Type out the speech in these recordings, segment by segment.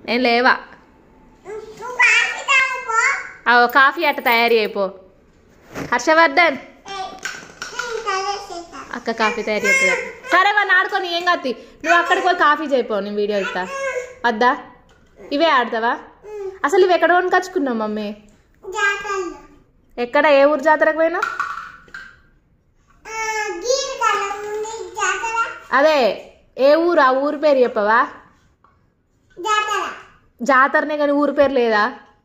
నేను లేవా ఆ కాఫీ అట్ట తయారీ అయిపో హర్షవర్ధన్ అక్క కాఫీ తయారు చేస్తుంది సరే వాడిని ఆడుకొని ఏం కాదు నువ్వు అక్కడికి పోయి కాఫీ చేయిపో నేను వీడియో ఇస్తా వద్దా ఇవే ఆడతావా అసలు ఇవి ఎక్కడ కొనుకొచ్చుకున్నావు మమ్మీ ఎక్కడ ఏ ఊరు జాతరకు పోయినా అదే ఏ ఊరు ఆ ఊరు పేరు చెప్పవా జాతరనే కానీ ఊరు పేరు లేదా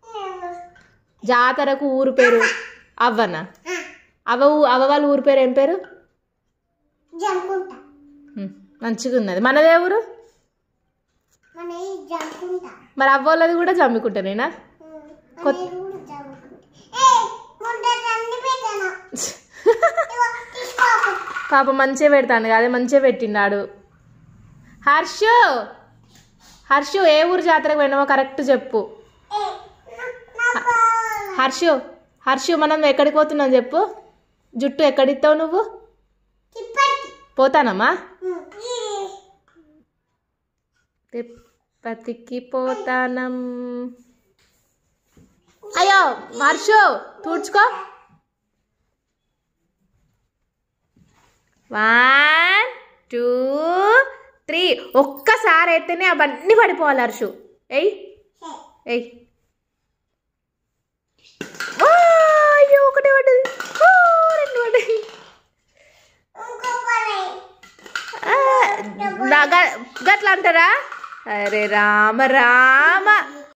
జాతరకు ఊరు పేరు అవ్వనా అవ్వ ఊ- అవ్వ వాళ్ళ ఊరు పేరు ఏం పేరు జంపుంటా హ్మ్, మంచిగా ఉన్నది మనదే ఊరు మన జంపుంటా మరి అవ్వ వాళ్ళది కూడా జమ్మికుంటానేనా కొత్త- అనేది కూడా జంపుకుంటా ఏ ముందు రండి పెట్టాను ఇగో, తీసుకో పాప మంచిగా పెడతాను అదే మంచిగా పెట్టిండాడు హర్షు హర్షు ఏ ఊరు జాతరకు పోయినావో కరెక్ట్ చెప్పు ఏ నా- నాకు హర్షు హర్షు మనం ఎక్కడికి పోతున్నాం చెప్పు జుట్టు ఎక్కడిస్తావు నువ్వు తిప్పటి పోతానమ్మా ఉమ్, ఇది తిరుపతికి పోతానం అయ్యో హర్షు తుడుచుకో వన్ టూ త్రీ ఒక్కసారి అయితేనే అవన్నీ పడిపోవాలి హర్షు ఎయ్ సరే. ఎయ్ ఆ, అయ్యో ఒకటే పడ్డది ఆ, రెండు పడ్డది ఇంకో పని ఆ, నా గ- గట్ల అంటారా అరే రామ రామ